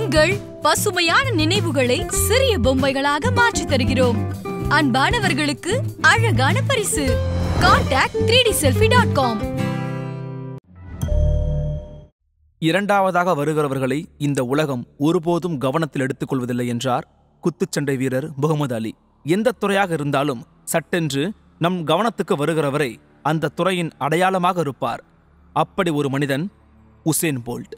உங்கள் பசுமையான நினைவுகளை சிறிய பொம்மைகளாக மாற்றித் தருகிறோம் அன்பானவர்களுக்கு அழகான பரிசு contact three D selfie dot com இரண்டாவதாக வருகிறவர்களை இந்த உலகம் ஒருபோதும் கவனத்தில் எடுத்துக் கொள்வதில்லை என்றார் குத்துச்சண்டை வீரர் முகமது அலி எந்த துறையாக இருந்தாலும் சட்டென்று நம் கவனத்துக்கு வருகிறவரை அந்த துறையின் அடையாளமாக இருப்பார் அப்படி ஒரு மனிதன் உசேன் போல்ட்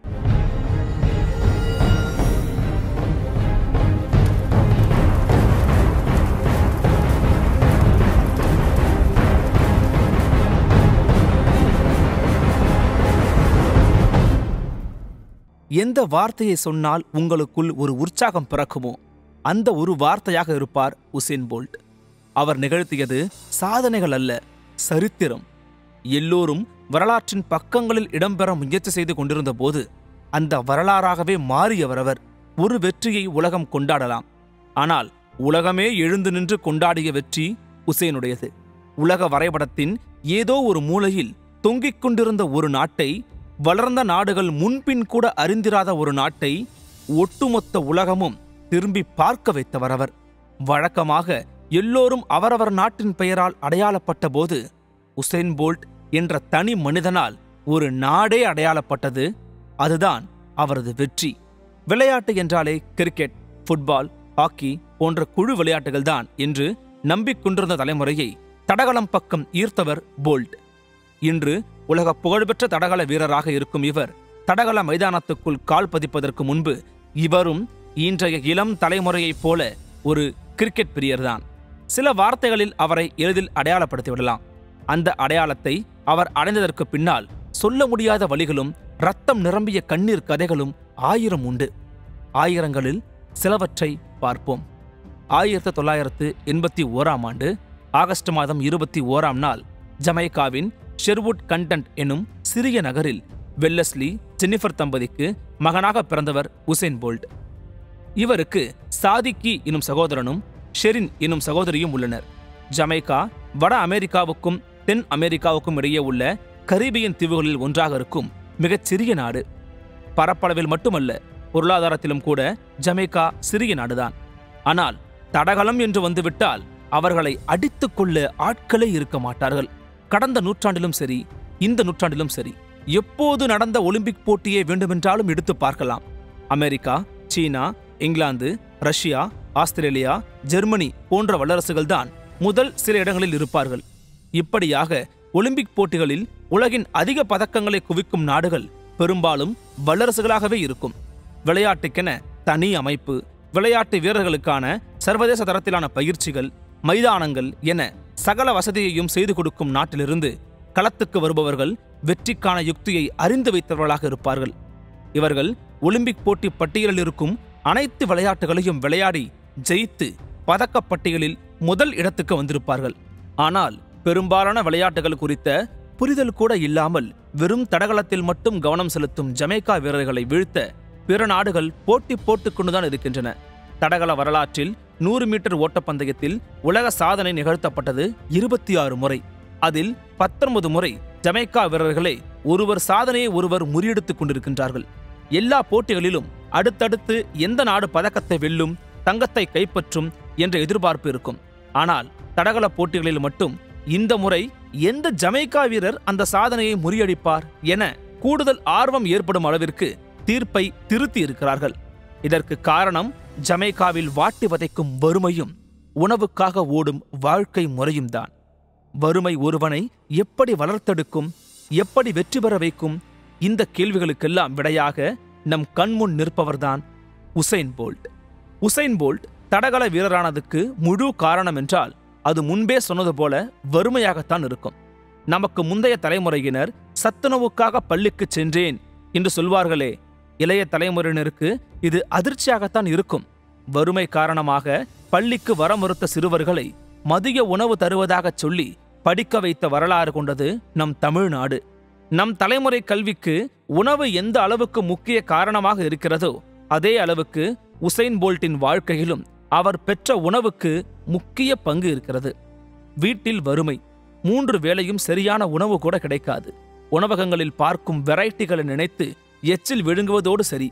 எந்த வார்த்தையை சொன்னால் உங்களுக்குள் ஒரு உற்சாகம் பிறக்குமோ அந்த ஒரு வார்த்தையாக இருப்பார் உசேன் போல்ட் அவர் நிகழ்த்தியது சாதனைகள் அல்ல சரித்திரம் எல்லோரும் வரலாற்றின் பக்கங்களில் இடம்பெற முயற்சி செய்து கொண்டிருந்த போது அந்த வரலாறாகவே மாறியவர் அவர் ஒரு வெற்றியை உலகம் கொண்டாடலாம் ஆனால் உலகமே எழுந்து நின்று கொண்டாடிய வெற்றி உசேனுடையது உலக வரைபடத்தின் ஏதோ ஒரு மூலையில் தொங்கிக் கொண்டிருந்த ஒரு நாட்டை வளர்ந்த நாடுகள் முன்பின் கூட அறிந்திராத ஒரு நாட்டை ஒட்டுமொத்த உலகமும் திரும்பி பார்க்க வைத்தவர் அவர் வழக்கமாக எல்லோரும் அவரவர் நாட்டின் பெயரால் அடையாளப்பட்ட போது உசைன் போல்ட் என்ற தனி மனிதனால் ஒரு நாடே அடையாளப்பட்டது அதுதான் அவரது வெற்றி விளையாட்டு என்றாலே கிரிக்கெட் ஃபுட்பால் ஹாக்கி போன்ற குழு விளையாட்டுகள்தான் என்று நம்பிக்கொண்டிருந்த தலைமுறையை தடகளம் பக்கம் ஈர்த்தவர் போல்ட் இன்று உலக புகழ்பெற்ற தடகள வீரராக இருக்கும் இவர் தடகள மைதானத்துக்குள் கால் பதிப்பதற்கு முன்பு இவரும் இன்றைய இளம் தலைமுறையைப் போல ஒரு கிரிக்கெட் பிரியர்தான் சில வார்த்தைகளில் அவரை எளிதில் அடையாளப்படுத்தி விடலாம் அந்த அடையாளத்தை அவர் அடைந்ததற்கு பின்னால் சொல்ல முடியாத வழிகளும் ரத்தம் நிரம்பிய கண்ணீர் கதைகளும் ஆயிரம் உண்டு ஆயிரங்களில் சிலவற்றை பார்ப்போம் ஆயிரத்து தொள்ளாயிரத்து எண்பத்தி ஓராம் ஆண்டு ஆகஸ்ட் மாதம் இருபத்தி ஓராம் நாள் ஜமைக்காவின் ஷெர்வுட் கண்டன்ட் எனும் சிறிய நகரில் வெல்லஸ்லி ஜெனிஃபர் தம்பதிக்கு மகனாக பிறந்தவர் உசேன் போல்ட் இவருக்கு சாதிக்கி எனும் சகோதரனும் ஷெரின் எனும் சகோதரியும் உள்ளனர் ஜமைக்கா வட அமெரிக்காவுக்கும் தென் அமெரிக்காவுக்கும் இடையே உள்ள கரீபியன் தீவுகளில் ஒன்றாக இருக்கும் மிகச் சிறிய நாடு பரப்பளவில் மட்டுமல்ல பொருளாதாரத்திலும் கூட ஜமைக்கா சிறிய நாடுதான் ஆனால் தடகளம் என்று வந்துவிட்டால் அவர்களை அடித்துக் கொள்ள ஆட்களே இருக்க மாட்டார்கள் கடந்த நூற்றாண்டிலும் சரி இந்த நூற்றாண்டிலும் சரி எப்போது நடந்த ஒலிம்பிக் போட்டியை வேண்டுமென்றாலும் எடுத்து பார்க்கலாம் America China England Russia Australia Germany போன்ற வல்லரசுகள்தான் முதல் சில இடங்களில் இருப்பார்கள் இப்படியாக ஒலிம்பிக் போட்டிகளில் உலகின் அதிக பதக்கங்களை குவிக்கும் நாடுகள் பெரும்பாலும் வல்லரசுகளாகவே இருக்கும் விளையாட்டுக்கென தனி அமைப்பு விளையாட்டு வீரர்களுக்கான சர்வதேச தரத்திலான பயிற்சிகள் மைதானங்கள் என சகல வசதியையும் செய்து கொடுக்கும் நாட்டிலிருந்து களத்துக்கு வருபவர்கள் வெற்றிக்கான யுக்தியை அறிந்து வைத்தவர்களாக இருப்பார்கள் இவர்கள் ஒலிம்பிக் போட்டி பட்டியலில் இருக்கும் அனைத்து விளையாட்டுகளையும் விளையாடி ஜெயித்து பதக்கப் பட்டியலில் முதல் இடத்துக்கு வந்திருப்பார்கள் ஆனால் பெரும்பாலான விளையாட்டுகள் குறித்த புரிதல் கூட இல்லாமல் வெறும் தடகளத்தில் மட்டும் கவனம் செலுத்தும் ஜமைக்கா வீரர்களை வீழ்த்த பிற நாடுகள் போட்டி போட்டுக் கொண்டுதான் இருக்கின்றன தடகள வரலாற்றில் நூறு மீட்டர் ஓட்டப்பந்தயத்தில் உலக சாதனை நிகழ்த்தப்பட்டது இருபத்தி ஆறு முறை அதில் பத்தொன்பது முறை ஜமைக்கா வீரர்களே ஒருவர் சாதனையை ஒருவர் முறியடித்துக் கொண்டிருக்கின்றார்கள் எல்லா போட்டிகளிலும் அடுத்தடுத்து எந்த நாடு பதக்கத்தை வெல்லும் தங்கத்தை கைப்பற்றும் என்ற எதிர்பார்ப்பு இருக்கும் ஆனால் தடகள போட்டிகளில் மட்டும் இந்த முறை எந்த ஜமைக்கா வீரர் அந்த சாதனையை முறியடிப்பார் என கூடுதல் ஆர்வம் ஏற்படும் அளவிற்கு தீர்ப்பை திருத்தி இருக்கிறார்கள் இதற்கு காரணம் ஜமைக்காவில் வாட்டி வதைக்கும் வறுமையும் உணவுக்காக ஓடும் வாழ்க்கை முறையும் தான் வறுமை ஒருவனை எப்படி வளர்த்தெடுக்கும் எப்படி வெற்றி பெற வைக்கும் இந்த கேள்விகளுக்கெல்லாம் விடையாக நம் கண்முன் நிற்பவர்தான் உசைன் போல்ட் உசைன் போல்ட் தடகள வீரரானதுக்கு முழு காரணம் என்றால் அது முன்பே சொன்னது போல வறுமையாகத்தான் இருக்கும் நமக்கு முந்தைய தலைமுறையினர் சத்துணவுக்காக பள்ளிக்கு சென்றேன் என்று சொல்வார்களே இளைய தலைமுறையினருக்கு இது அதிர்ச்சியாகத்தான் இருக்கும் வறுமை காரணமாக பள்ளிக்கு வர மறுத்த சிறுவர்களை மதிய உணவு தருவதாகச் சொல்லி படிக்க வைத்த வரலாறு கொண்டது நம் தமிழ்நாடு நம் தலைமுறை கல்விக்கு உணவு எந்த அளவுக்கு முக்கிய காரணமாக இருக்கிறதோ அதே அளவுக்கு உசைன் போல்ட்டின் வாழ்க்கையிலும் அவர் பெற்ற உணவுக்கு முக்கிய பங்கு இருக்கிறது வீட்டில் வறுமை மூன்று வேளையும் சரியான உணவு கூட கிடைக்காது உணவகங்களில் பார்க்கும் வெரைட்டிகளை நினைத்து எச்சில் விழுங்குவதோடு சரி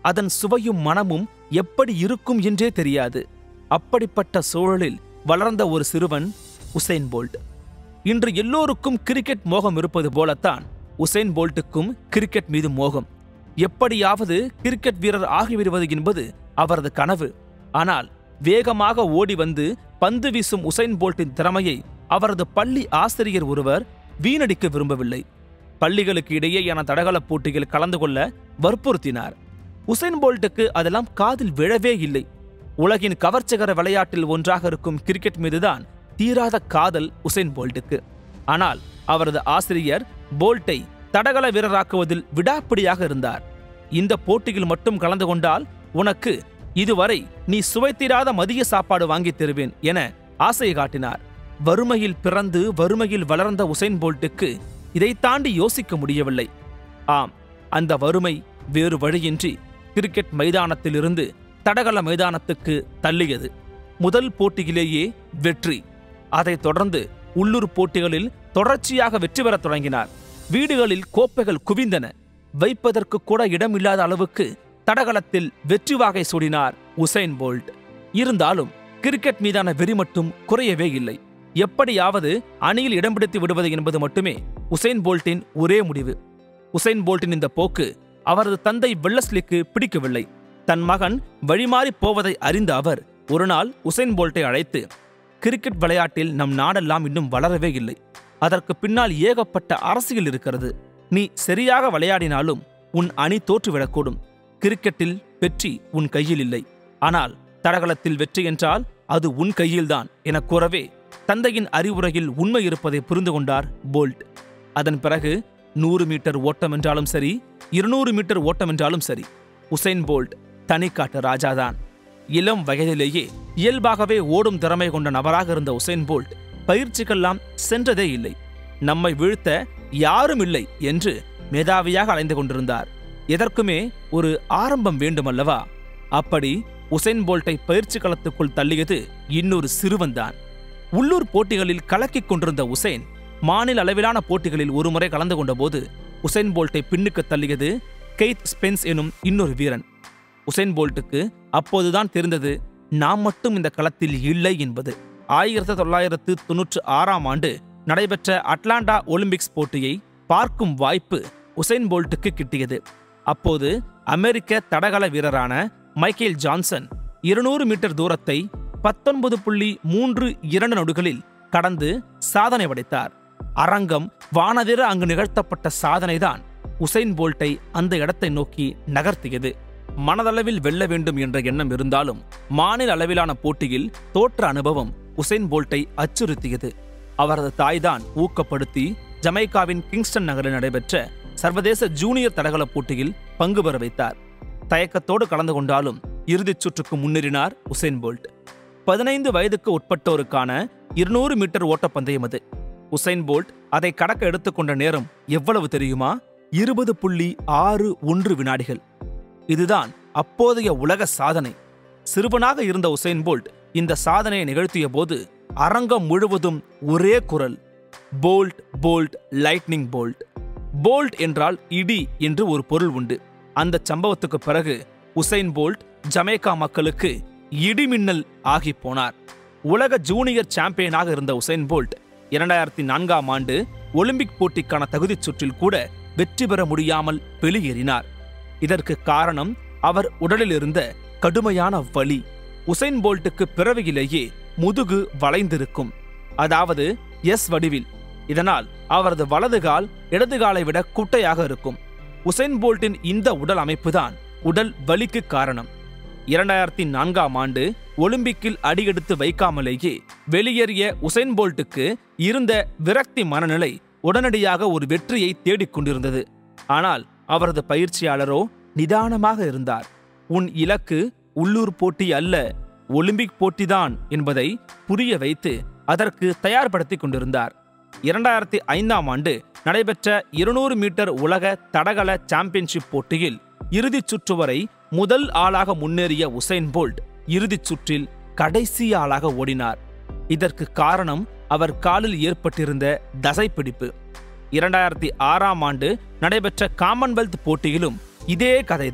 அதன் சுவையும் மனமும் எப்படி இருக்கும் என்றே தெரியாது அப்படிப்பட்ட சூழலில் வளர்ந்த ஒரு சிறுவன் உசைன் போல்ட் இன்று எல்லோருக்கும் கிரிக்கெட் மோகம் இருப்பது போலத்தான் உசைன் போல்ட்டுக்கும் கிரிக்கெட் மீது மோகம் எப்படியாவது கிரிக்கெட் வீரர் ஆகிவிடுவது என்பது அவரது கனவு ஆனால் வேகமாக ஓடி வந்து பந்து வீசும் உசைன் போல்ட்டின் திறமையை அவரது பள்ளி ஆசிரியர் ஒருவர் வீணடிக்க விரும்பவில்லை பள்ளிகளுக்கு இடையேயான தடகள போட்டியில் கலந்து கொள்ள வற்புறுத்தினார் உசைன் போல்ட்டுக்கு அதெல்லாம் காதில் விழவே இல்லை உலகின் கவர்ச்சிகர விளையாட்டில் ஒன்றாக இருக்கும் கிரிக்கெட் மீதுதான் தீராத காதல் உசைன் போல்ட்டுக்கு ஆனால் அவரது ஆசிரியர் போல்ட்டை தடகள வீரராக்குவதில் விடாப்பிடியாக இருந்தார் இந்த போட்டியில் மட்டும் கலந்து கொண்டால் உனக்கு இதுவரை நீ சுவைத்திராத மதிய சாப்பாடு வாங்கித் தருவேன் என ஆசை காட்டினார் வறுமையில் பிறந்து வறுமையில் வளர்ந்த உசைன் போல்ட்டுக்கு இதை தாண்டி யோசிக்க முடியவில்லை ஆம் அந்த வறுமை வேறு வழியின்றி கிரிக்கெட் மைதானத்திலிருந்து தடகள மைதானத்துக்கு தள்ளியது முதல் போட்டியிலேயே வெற்றி அதைத் தொடர்ந்து உள்ளூர் போட்டிகளில் தொடர்ச்சியாக வெற்றி பெறத் தொடங்கினார் வீடுகளில் கோப்பைகள் குவிந்தன வைப்பதற்கு கூட இடமில்லாத அளவுக்கு தடகளத்தில் வெற்றி வாகை சூடினார் உசைன் போல்ட் இருந்தாலும் கிரிக்கெட் மீதான வெறி மட்டும் குறையவே இல்லை எப்படியாவது அணியில் இடம் பிடித்து விடுவது என்பது மட்டுமே உசைன் போல்ட்டின் ஒரே முடிவு உசைன் போல்ட்டின் இந்த போக்கு அவரது தந்தை வெல்லஸ்லிக்கு பிடிக்கவில்லை தன் மகன் வழிமாறி போவதை அறிந்த அவர் ஒருநாள் உசைன் போல்ட்டை அழைத்து கிரிக்கெட் விளையாட்டில் நம் நாடெல்லாம் இன்னும் வளரவே இல்லை அதற்கு பின்னால் ஏகப்பட்ட அரசியல் இருக்கிறது நீ சரியாக விளையாடினாலும் உன் அணி தோற்றுவிடக்கூடும் கிரிக்கெட்டில் வெற்றி உன் கையில் இல்லை ஆனால் தடகளத்தில் வெற்றி என்றால் அது உன் கையில்தான் என கூறவே தந்தையின் அறிவுரையில் உண்மை இருப்பதை புரிந்து கொண்டார் போல்ட் அதன் பிறகு நூறு மீட்டர் ஓட்டம் என்றாலும் சரி இருநூறு மீட்டர் ஓட்டம் என்றாலும் சரி உசைன் போல்ட் தனிக்காட்டு ராஜாதான் இளம் வயதிலேயே இயல்பாகவே ஓடும் திறமை கொண்ட நபராக இருந்த உசைன் போல்ட் பயிற்சிக்கெல்லாம் சென்றதே இல்லை நம்மை வீழ்த்த யாரும் இல்லை என்று மேதாவியாக அலைந்து கொண்டிருந்தார் எதற்குமே ஒரு ஆரம்பம் வேண்டுமல்லவா அப்படி உசைன் போல்ட்டை பயிற்சி களத்துக்குள் தள்ளியது இன்னொரு சிறுவன்தான் உள்ளூர் போட்டிகளில் கலக்கிக் கொண்டிருந்த உசைன் மாநில அளவிலான போட்டிகளில் ஒருமுறை கலந்து கொண்டபோது உசைன் போல்ட்டை பின்னுக்கு தள்ளியது கெய்த் ஸ்பென்ஸ் எனும் இன்னொரு வீரன் உசைன் போல்ட்டுக்கு அப்போதுதான் தெரிந்தது நாம் மட்டும் இந்த களத்தில் இல்லை என்பது ஆயிரத்தி தொள்ளாயிரத்து தொன்னூற்று ஆறாம் ஆண்டு நடைபெற்ற அட்லாண்டா ஒலிம்பிக்ஸ் போட்டியை பார்க்கும் வாய்ப்பு உசைன் போல்ட்டுக்கு கிட்டியது அப்போது அமெரிக்க தடகள வீரரான மைக்கேல் ஜான்சன் இருநூறு மீட்டர் தூரத்தை பத்தொன்பது புள்ளி மூன்று இரண்டு நொடிகளில் கடந்து சாதனை படைத்தார் அரங்கம் வானதிர அங்கு நிகழ்த்தப்பட்ட சாதனைதான் உசைன் போல்ட்டை அந்த இடத்தை நோக்கி நகர்த்தியது மனதளவில் வெல்ல வேண்டும் என்ற எண்ணம் இருந்தாலும் மாநில அளவிலான போட்டியில் தோற்ற அனுபவம் உசைன் போல்ட்டை அச்சுறுத்தியது அவரது தாய்தான் ஊக்கப்படுத்தி ஜமைக்காவின் கிங்ஸ்டன் நகரில் நடைபெற்ற சர்வதேச ஜூனியர் தடகள போட்டியில் பங்கு பெற வைத்தார் தயக்கத்தோடு கலந்து கொண்டாலும் இறுதிச் சுற்றுக்கு முன்னேறினார் உசைன் போல்ட் பதினைந்து வயதுக்கு உட்பட்டோருக்கான இருநூறு மீட்டர் ஓட்டப்பந்தயம் அது உசைன் போல்ட் அதை கடக்க எடுத்துக்கொண்ட நேரம் எவ்வளவு தெரியுமா இருபது புள்ளி ஆறு ஒன்று வினாடிகள் இதுதான் அப்போதைய உலக சாதனை சிறுவனாக இருந்த உசைன் போல்ட் இந்த சாதனையை நிகழ்த்திய போது அரங்கம் முழுவதும் ஒரே குரல் Bolt Bolt lightning Bolt Bolt என்றால் இடி என்று ஒரு பொருள் உண்டு அந்த சம்பவத்துக்கு பிறகு உசைன் போல்ட் ஜமேக்கா மக்களுக்கு இடிமின்னல் ஆகி போனார் உலக ஜூனியர் சாம்பியனாக இருந்த உசைன் போல்ட் இரண்டாயிரத்தி நான்காம் ஆண்டு ஒலிம்பிக் போட்டிக்கான தகுதிச் சுற்றில் கூட வெற்றி பெற முடியாமல் வெளியேறினார் இதற்கு காரணம் அவர் உடலில் இருந்த கடுமையான வலி உசைன் போல்ட்டுக்கு பிறவியிலேயே முதுகு வளைந்திருக்கும் அதாவது எஸ் வடிவில் இதனால் அவரது வலது கால் இடது காலை விட குட்டையாக இருக்கும் உசைன் போல்ட்டின் இந்த உடல் அமைப்புதான் உடல் வலிக்கு காரணம் இரண்டாயிரத்தி நான்காம் ஆண்டு ஒலிம்பிக்கில் அடியெடுத்து வைக்காமலேயே வெளியேறிய உசைன் போல்ட்டுக்கு இருந்த விரக்தி மனநிலை உடனடியாக ஒரு வெற்றியை தேடிக் கொண்டிருந்தது ஆனால் அவரது பயிற்சியாளரோ நிதானமாக இருந்தார் உன் இலக்கு உள்ளூர் போட்டி அல்ல ஒலிம்பிக் போட்டிதான் என்பதை புரிய வைத்து அதற்கு தயார்படுத்திக் கொண்டிருந்தார் இரண்டாயிரத்தி ஐந்தாம் ஆண்டு நடைபெற்ற இருநூறு மீட்டர் உலக தடகள சாம்பியன்ஷிப் போட்டியில் இறுதிச் சுற்று வரை முதல் ஆளாக முன்னேறிய உசைன் போல்ட் இறுதிச் சுற்றில் கடைசி ஆளாக ஓடினார் இதற்கு காரணம் அவர் காலில் ஏற்பட்டிருந்த தசைப்பிடிப்பு இரண்டாயிரத்தி ஆறாம் ஆண்டு நடைபெற்ற காமன்வெல்த் போட்டியிலும் இதே கதைதான்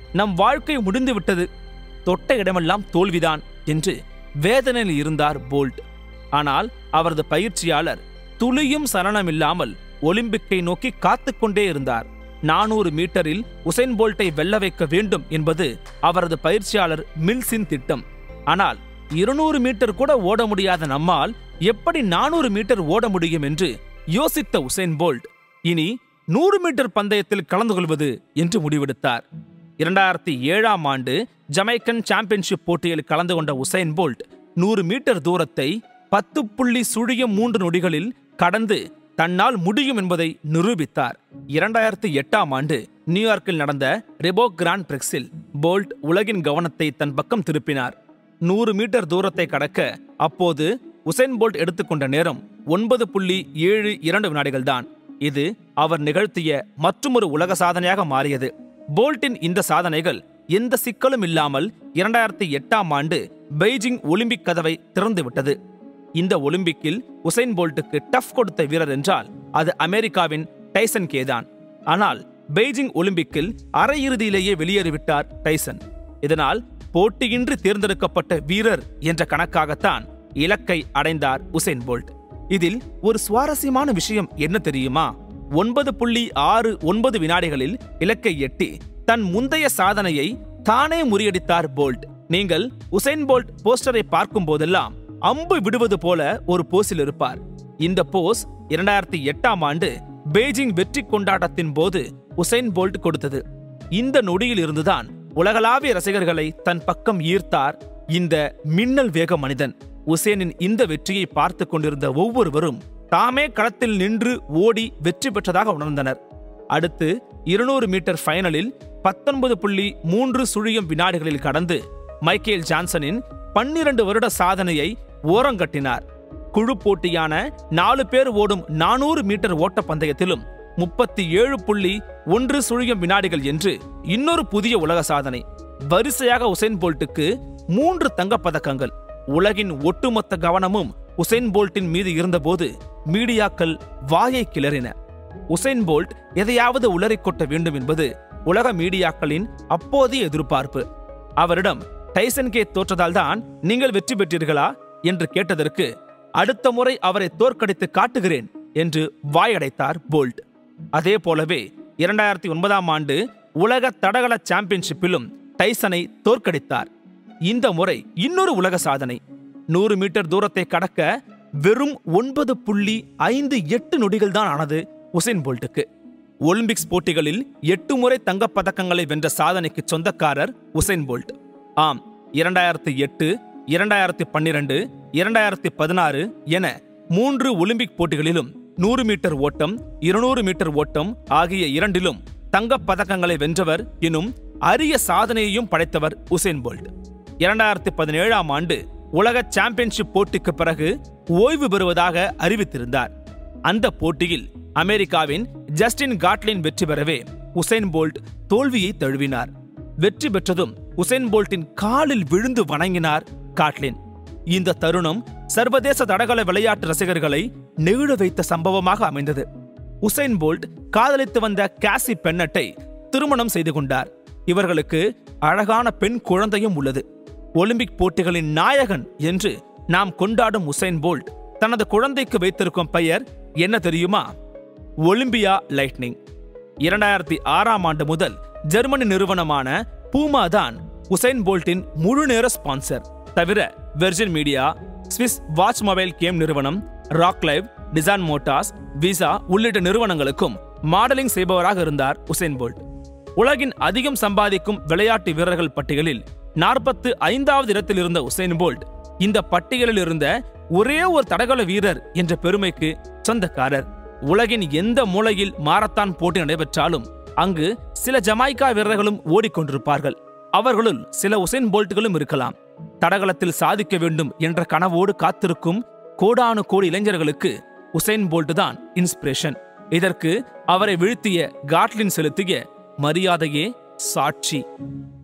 நம் வாழ்க்கை முடிந்து விட்டது தொட்ட இடமெல்லாம் தோல்விதான் என்று வேதனையில் இருந்தார் போல்ட் ஆனால் அவரது பயிற்சியாளர் துளியும் சலனமில்லாமல் ஒலிம்பிக்கை நோக்கி காத்துக்கொண்டே இருந்தார் நானூறு மீட்டரில் உசைன் போல்ட்டை வெல்ல வைக்க வேண்டும் என்பது அவரது பயிற்சியாளர் மில்ஸின் திட்டம் ஆனால் இருநூறு மீட்டர் கூட ஓட முடியாத நம்மால் எப்படி நானூறு மீட்டர் ஓட முடியும் என்று யோசித்த உசைன் போல்ட் இனி நூறு மீட்டர் பந்தயத்தில் கலந்து கொள்வது என்று முடிவெடுத்தார் இரண்டாயிரத்தி ஏழாம் ஆண்டு ஜமைக்கன் சாம்பியன்ஷிப் போட்டியில் கலந்து கொண்ட உசைன் போல்ட் நூறு மீட்டர் தூரத்தை பத்து புள்ளி சுழியம் மூன்று நொடிகளில் கடந்து தன்னால் முடியும் என்பதை நிரூபித்தார் இரண்டாயிரத்தி எட்டாம் ஆண்டு நியூயார்க்கில் நடந்த ரெபோ கிராண்ட் பிரிக்ஸில் போல்ட் உலகின் கவனத்தை தன் பக்கம் திருப்பினார் நூறு மீட்டர் தூரத்தை கடக்க அப்போது உசைன் போல்ட் எடுத்துக்கொண்ட நேரம் ஒன்பது புள்ளி ஏழு இரண்டு வினாடிகள்தான் இது அவர் நிகழ்த்திய மற்றுமொரு உலக சாதனையாக மாறியது போல்ட்டின் இந்த சாதனைகள் எந்த சிக்கலும் இல்லாமல் இரண்டாயிரத்தி எட்டாம் ஆண்டு பெய்ஜிங் ஒலிம்பிக் கதவை திறந்துவிட்டது இந்த ஒலிம்பிக்கில் உசைன் போல்ட்டுக்கு டஃப் கொடுத்த வீரர் என்றால் அது அமெரிக்காவின் டைசன் கேதான் ஆனால் பெய்ஜிங் ஒலிம்பிக்கில் அரையிறுதியிலேயே வெளியேறிவிட்டார் டைசன் இதனால் போட்டியின்றி தேர்ந்தெடுக்கப்பட்ட வீரர் என்ற கணக்காகத்தான் இலக்கை அடைந்தார் உசைன் போல்ட் இதில் ஒரு சுவாரஸ்யமான விஷயம் என்ன தெரியுமா ஒன்பது புள்ளி ஆறு ஒன்பது வினாடிகளில் இலக்கை எட்டி தன் முந்தைய சாதனையை தானே முறியடித்தார் போல்ட் நீங்கள் உசைன் போல்ட் போஸ்டரை பார்க்கும் போதெல்லாம் அம்பு விடுவது போல ஒரு போஸில் இருப்பார் இந்த போஸ் இரண்டாயிரத்தி எட்டாம் ஆண்டு பெய்ஜிங் வெற்றி கொண்டாட்டத்தின் போது உசைன் போல்ட் கொடுத்தது இந்த நொடியில் இருந்துதான் உலகளாவிய ரசிகர்களை தன் பக்கம் ஈர்த்தார் இந்த மின்னல் வேக மனிதன் உசேனின் இந்த வெற்றியை பார்த்து கொண்டிருந்த ஒவ்வொருவரும் தாமே களத்தில் நின்று ஓடி வெற்றி பெற்றதாக உணர்ந்தனர் அடுத்து இருநூறு மீட்டர் ஃபைனலில் பத்தொன்பது புள்ளி மூன்று சுழியம் வினாடிகளில் கடந்து மைக்கேல் ஜான்சனின் பன்னிரண்டு வருட சாதனையை ஓரங்கட்டினார் குழு போட்டியான நாலு பேர் ஓடும் நானூறு மீட்டர் ஓட்ட பந்தயத்திலும் முப்பத்தி ஏழு புள்ளி ஒன்று சுழியம் வினாடிகள் என்று இன்னொரு புதிய உலக சாதனை வரிசையாக உசைன் போல்ட்டுக்கு மூன்று தங்கப் பதக்கங்கள் உலகின் ஒட்டுமொத்த கவனமும் உசைன் போல்ட்டின் மீது இருந்தபோது மீடியாக்கள் வாயை கிளறின உசைன் போல்ட் எதையாவது உளறிக் கொட்ட வேண்டும் என்பது உலக மீடியாக்களின் அப்போதைய எதிர்பார்ப்பு அவரிடம் டைசன் கே தோற்றதால் தான் நீங்கள் வெற்றி பெற்றீர்களா என்று கேட்டதற்கு அடுத்த முறை அவரை தோற்கடித்து காட்டுகிறேன் என்று வாயடைத்தார் போல்ட் அதே போலவே இரண்டாயிரத்தி ஒன்பதாம் ஆண்டு உலக தடகள சாம்பியன்ஷிப்பிலும் டைசனை தோற்கடித்தார் இந்த முறை இன்னொரு உலக சாதனை நூறு மீட்டர் தூரத்தை கடக்க வெறும் ஒன்பது புள்ளி ஐந்து எட்டு நொடிகள் தான் ஆனது உசைன் போல்ட்டுக்கு ஒலிம்பிக்ஸ் போட்டிகளில் எட்டு முறை தங்கப் பதக்கங்களை வென்ற சாதனைக்கு சொந்தக்காரர் உசைன் போல்ட் ஆம் இரண்டாயிரத்தி எட்டு இரண்டாயிரத்தி பன்னிரண்டு இரண்டாயிரத்தி பதினாறு என மூன்று ஒலிம்பிக் போட்டிகளிலும் நூறு மீட்டர் ஓட்டம் இருநூறு மீட்டர் ஓட்டம் ஆகிய இரண்டிலும் தங்கப் பதக்கங்களை வென்றவர் எனும் அரிய சாதனையையும் படைத்தவர் உசேன் போல்ட் இரண்டாயிரத்தி பதினேழாம் ஆண்டு உலக சாம்பியன்ஷிப் போட்டிக்கு பிறகு ஓய்வு பெறுவதாக அறிவித்திருந்தார் அந்த போட்டியில் அமெரிக்காவின் ஜஸ்டின் காட்லின் வெற்றி பெறவே உசைன் போல்ட் தோல்வியை தழுவினார் வெற்றி பெற்றதும் உசைன் போல்ட்டின் காலில் விழுந்து வணங்கினார் காட்லின் இந்த தருணம் சர்வதேச தடகள விளையாட்டு ரசிகர்களை நெகிழ வைத்த சம்பவமாக அமைந்தது உசைன் போல்ட் காதலித்து வந்த காசி பெண்ணட்டை திருமணம் செய்து கொண்டார் இவர்களுக்கு அழகான பெண் குழந்தையும் உள்ளது ஒலிம்பிக் போட்டிகளின் நாயகன் என்று நாம் கொண்டாடும் உசைன் போல்ட் தனது குழந்தைக்கு வைத்திருக்கும் பெயர் என்ன தெரியுமா ஒலிம்பியா லைட்னிங் இரண்டாயிரத்தி ஆறாம் ஆண்டு முதல் ஜெர்மனி நிறுவனமான பூமா தான் உசைன் போல்ட்டின் முழு நேர ஸ்பான்சர் தவிர Virgin Media Swiss watch mobile game நிறுவனம் ராக் லைவ் டிசான் மோட்டார்ஸ் விசா உள்ளிட்ட நிறுவனங்களுக்கும் மாடலிங் செய்பவராக இருந்தார் உசைன் போல்ட் உலகின் அதிகம் சம்பாதிக்கும் விளையாட்டு வீரர்கள் பட்டியலில் நாற்பத்து ஐந்தாவது இடத்தில் இருந்த உசைன் போல்ட் இந்த பட்டியலில் இருந்த ஒரே ஒரு தடகள வீரர் என்ற பெருமைக்கு சொந்தக்காரர் உலகின் எந்த மூலையில் மாரத்தான் போட்டி நடைபெற்றாலும் அங்கு சில ஜமாய்க்கா வீரர்களும் ஓடிக்கொண்டிருப்பார்கள் அவர்களுள் சில உசைன் போல்ட்டுகளும் இருக்கலாம் தடகளத்தில் சாதிக்க வேண்டும் என்ற கனவோடு காத்திருக்கும் கோடானு கோடி இளைஞர்களுக்கு உசைன் போல்ட் தான் இன்ஸ்பிரேஷன் இதற்கு அவரை வீழ்த்திய காட்லின் செலுத்திய மரியாதையே சாட்சி